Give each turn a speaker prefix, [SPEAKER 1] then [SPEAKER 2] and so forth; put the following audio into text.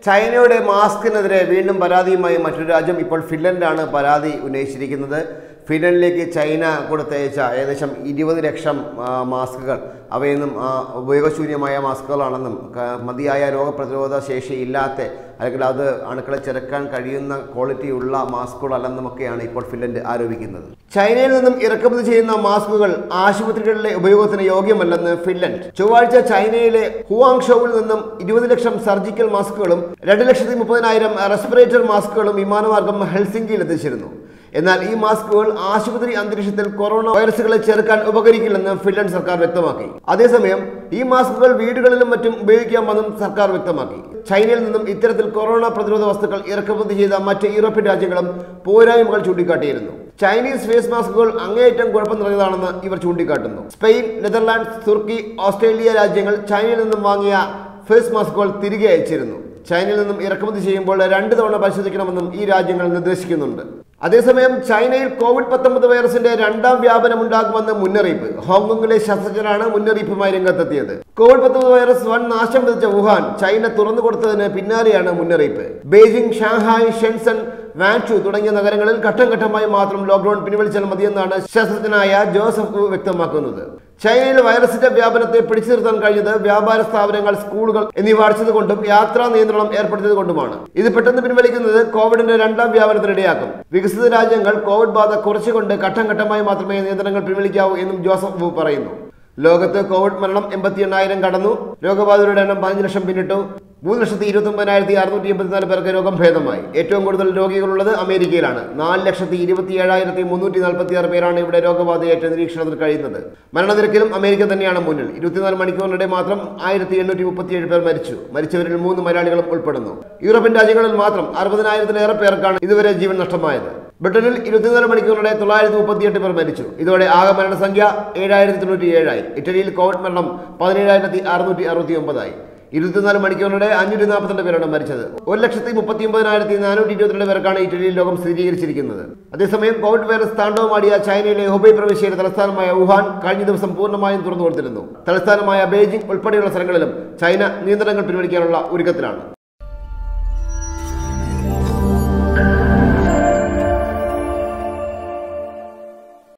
[SPEAKER 1] ചൈനയുടെ മാസ്കിനെതിരെ വീണ്ടും പരാതിയുമായി മറ്റൊരു രാജ്യം ഇപ്പോൾ ഫിൻലൻഡാണ് പരാതി ഉന്നയിച്ചിരിക്കുന്നത് ഫിൻലൻഡിലേക്ക് ചൈന കൊടുത്തയച്ച ഏകദേശം ഇരുപത് ലക്ഷം ആ, മാസ്കുകൾ അവയൊന്നും ആ, ഉപയോഗശൂന്യമായ മാസ്കുകളാണെന്നും ക- മതിയായ രോഗപ്രതിരോധ ശേഷി ഇല്ലാത്ത അല്ലെങ്കിൽ അത് അണുക്കളെ ചെറുക്കാൻ കഴിയുന്ന ക്വാളിറ്റിയുള്ള മാസ്കുകളല്ലെന്നുമൊക്കെയാണ് ഇപ്പോൾ ഫിൻലൻഡ് ആരോപിക്കുന്നത് ചൈനയിൽ നിന്നും ഇറക്കുമതി ചെയ്യുന്ന മാസ്കുകൾ ആശുപത്രികളിലെ ഉപയോഗത്തിന് യോഗ്യമല്ലെന്ന് ഫിൻലൻഡ് ചൊവ്വാഴ്ച ചൈനയിലെ ഹുവാങ്ഷോവിൽ നിന്നും ഇരുപത് ലക്ഷം സർജിക്കൽ മാസ്കുകളും രണ്ട് ലക്ഷത്തി മുപ്പതിനായിരം റെസ്പിറേറ്റർ മാസ്കുകളും വിമാനമാർഗം ഹെൽസിംകിയിൽ എത്തിച്ചിരുന്നു എന്നാൽ ഈ മാസ്കുകൾ ആശുപത്രി അന്തരീക്ഷത്തിൽ കൊറോണ വൈറസുകളെ ചെറുക്കാൻ ഉപകരിക്കില്ലെന്ന് ഫിൻലൻഡ് സർക്കാർ വ്യക്തമാക്കി അതേസമയം ഈ മാസ്കുകൾ വീടുകളിലും മറ്റും ഉപയോഗിക്കാമെന്നും സർക്കാർ വ്യക്തമാക്കി ചൈനയിൽ നിന്നും ഇത്തരത്തിൽ കൊറോണ പ്രതിരോധ വസ്തുക്കൾ ഇറക്കുമതി ചെയ്ത മറ്റ് യൂറോപ്യൻ രാജ്യങ്ങളും പോരായ്മകൾ ചൂണ്ടിക്കാട്ടിയിരുന്നു ചൈനീസ് ഫേസ് മാസ്കുകൾ അങ്ങേയറ്റം കുഴപ്പം നിറഞ്ഞതാണെന്ന് ഇവർ ചൂണ്ടിക്കാട്ടുന്നു സ്പെയിൻ നെതർലാൻഡ്സ് തുർക്കി ഓസ്ട്രേലിയ രാജ്യങ്ങൾ ചൈനയിൽ നിന്നും വാങ്ങിയ ഫേസ് മാസ്കുകൾ തിരികെ അയച്ചിരുന്നു ചൈനയിൽ നിന്നും ഇറക്കുമതി ചെയ്യുമ്പോൾ രണ്ട് തവണ പരിശോധിക്കണമെന്നും ഈ രാജ്യങ്ങൾ നിർദ്ദേശിക്കുന്നുണ്ട് അതേസമയം ചൈനയിൽ കോവിഡ് പത്തൊമ്പത് വൈറസിന്റെ രണ്ടാം വ്യാപനം ഉണ്ടാകുമെന്ന് മുന്നറിയിപ്പ് ഹോങ്കോങ്ങിലെ ശാസ്ത്രജ്ഞരാണ് മുന്നറിയിപ്പുമായി രംഗത്തെത്തിയത് കോവിഡ് പത്തൊമ്പത് വൈറസ് വൻ നാശം വിതച്ച വുഹാൻ ചൈന തുറന്നു കൊടുത്തതിന് പിന്നാലെയാണ് മുന്നറിയിപ്പ് ബെയ്ജിംഗ് ഷാങ്ഹായ് ഷെൻസൺ വാൻചു തുടങ്ങിയ നഗരങ്ങളിൽ ഘട്ടം ഘട്ടമായി മാത്രം ലോക്ക്ഡൌൺ പിൻവലിച്ചാൽ മതിയെന്നാണ് ശാസ്ത്രജ്ഞനായ ജോസഫ് വ്യക്തമാക്കുന്നത് ചൈനയിൽ വൈറസിന്റെ വ്യാപനത്തെ പിടിച്ചു നിർത്താൻ കഴിഞ്ഞത് വ്യാപാര സ്ഥാപനങ്ങൾ സ്കൂളുകൾ എന്നിവ അടച്ചതുകൊണ്ടും യാത്രാ നിയന്ത്രണം ഏർപ്പെടുത്തിയത് കൊണ്ടുമാണ് ഇത് പെട്ടെന്ന് പിൻവലിക്കുന്നത് കോവിഡിന്റെ രണ്ടാം വ്യാപനത്തിനിടയാക്കും വികസിത രാജ്യങ്ങൾ കോവിഡ് ബാധ കുറച്ചുകൊണ്ട് ഘട്ടം ഘട്ടമായി മാത്രമേ നിയന്ത്രണങ്ങൾ പിൻവലിക്കാവൂ എന്നും ജോസഫ് വു പറയുന്നു ലോകത്ത് കോവിഡ് മരണം എൺപത്തി എണ്ണായിരം കടന്നു രോഗബാധിതരുടെ എണ്ണം പതിനഞ്ച് ലക്ഷം പിന്നിട്ടു മൂന്ന് ലക്ഷത്തി ഇരുപത്തി ഒമ്പതിനായിരത്തി അറുന്നൂറ്റി എൺപത്തിനാല് പേർക്ക് രോഗം ഭേദമായി ഏറ്റവും കൂടുതൽ രോഗികളുള്ളത് അമേരിക്കയിലാണ് നാല് ലക്ഷത്തി ഇരുപത്തി ഏഴായിരത്തി മുന്നൂറ്റി നാൽപ്പത്തി ആറ് പേരാണ് ഇവിടെ രോഗബാധയേറ്റ് നിരീക്ഷണത്തിൽ കഴിയുന്നത് മരണനിരക്കിലും അമേരിക്ക തന്നെയാണ് മുന്നിൽ ഇരുപത്തിനാല് മണിക്കൂറിനിടെ മാത്രം ആയിരത്തി എണ്ണൂറ്റി മുപ്പത്തിയേഴ് പേർ മരിച്ചു മരിച്ചവരിൽ മൂന്ന് മലയാളികളും ഉൾപ്പെടുന്നു യൂറോപ്യൻ രാജ്യങ്ങളിൽ മാത്രം അറുപതിനായിരത്തിലേറെ പേർക്കാണ് ഇതുവരെ ജീവൻ നഷ്ടമായത് ബ്രിട്ടനിൽ ഇരുപത്തിനാല് മണിക്കൂറിനിടെ തൊള്ളായിരത്തി മുപ്പത്തിയെട്ട് പേർ മരിച്ചു ഇതോടെ ആകെ മരണസംഖ്യ ഏഴായിരത്തി തൊണ്ണൂറ്റി ഏഴായി ഇറ്റലിയിൽ കോവിഡ് മരണം പതിനേഴായിരത്തി അറുന്നൂറ്റി അറുപത്തി ഒമ്പതായി ഇരുപത്തിനാല് മണിക്കൂറിനിടെ അഞ്ഞൂറ്റി നാൽപ്പത്തിരണ്ട് പേരാണ് മരിച്ചത് ഒരു ലക്ഷത്തി മുപ്പത്തി ഒമ്പതിനായിരത്തി നാനൂറ്റി ഇരുപത്തിരണ്ട് പേർക്കാണ് ഇറ്റലിയിൽ രോഗം സ്ഥിരീകരിച്ചിരിക്കുന്നത് അതേസമയം കോവിഡ് വൈറസ് താണ്ഡവമാടിയ ചൈനയിലെ ഹുബൈ പ്രവിശ്യയുടെ തലസ്ഥാനമായ വുഹാൻ കഴിഞ്ഞ ദിവസം പൂർണ്ണമായും തുറന്നു കൊടുത്തിരുന്നു തലസ്ഥാനമായ ബെയ്ജിംഗ് ഉൾപ്പെടെയുള്ള സ്ഥലങ്ങളിലും ചൈന നിയന്ത്രണങ്ങൾ പിൻവലിക്കാനുള്ള ഒരുക്കത്തിലാണ്